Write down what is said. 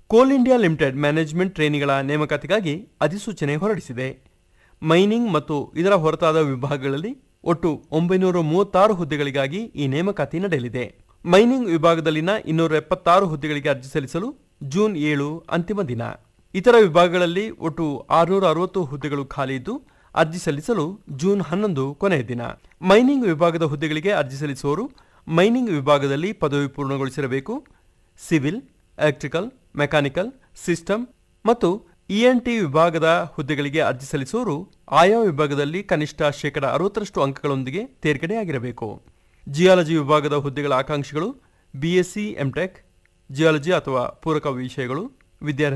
ಕೋಲ್ India limited management ಟ್ರೇನಿಗಳ ನೇಮಕಾತಿಗಾಗಿ ಅಧಿಸೂಚನೆ ಹೊರಡಿಸಿದೆ ಮೈನಿಂಗ್ ಮತ್ತು ಇದರ ಹೊರತಾದ ವಿಭಾಗಗಳಲ್ಲಿ ಒಟ್ಟು ಒಂಬೈನೂರ ಮೂವತ್ತಾರು ಹುದ್ದೆಗಳಿಗಾಗಿ ಈ ನೇಮಕಾತಿ ನಡೆಯಲಿದೆ ಮೈನಿಂಗ್ ವಿಭಾಗದಲ್ಲಿನ ಇನ್ನೂರ ಎಪ್ಪತ್ತಾರು ಹುದ್ದೆಗಳಿಗೆ ಅರ್ಜಿ ಸಲ್ಲಿಸಲು ಜೂನ್ ಏಳು ಅಂತಿಮ ದಿನ ಇತರ ವಿಭಾಗಗಳಲ್ಲಿ ಒಟ್ಟು ಆರುನೂರ ಅರವತ್ತು ಹುದ್ದೆಗಳು ಖಾಲಿ ಇದ್ದು ಅರ್ಜಿ ಸಲ್ಲಿಸಲು ಜೂನ್ ಹನ್ನೊಂದು ಕೊನೆಯ ದಿನ ಮೈನಿಂಗ್ ವಿಭಾಗದ ಹುದ್ದೆಗಳಿಗೆ ಅರ್ಜಿ ಸಲ್ಲಿಸುವವರು ಮೈನಿಂಗ್ ವಿಭಾಗದಲ್ಲಿ ಪದವಿ ಪೂರ್ಣಗೊಳಿಸಿರಬೇಕು ಸಿವಿಲ್ ಎಲೆಕ್ಟ್ರಿಕಲ್ ಮೆಕ್ಯಾನಿಕಲ್ ಸಿಸ್ಟಮ್ ಮತ್ತು ಇಎನ್ಟಿ ವಿಭಾಗದ ಹುದ್ದೆಗಳಿಗೆ ಅರ್ಜಿ ಸಲ್ಲಿಸುವವರು ಆಯಾ ವಿಭಾಗದಲ್ಲಿ ಕನಿಷ್ಠ ಶೇಕಡ ಅರವತ್ತರಷ್ಟು ಅಂಕಗಳೊಂದಿಗೆ ತೇರ್ಗಡೆಯಾಗಿರಬೇಕು ಜಿಯಾಲಜಿ ವಿಭಾಗದ ಹುದ್ದೆಗಳ ಆಕಾಂಕ್ಷಿಗಳು ಬಿಎಸ್ಸಿ ಎಂಟೆಕ್ ಜಿಯಾಲಜಿ ಅಥವಾ ಪೂರಕ ವಿಷಯಗಳು ವಿದ್ಯಾರ್ಥಿ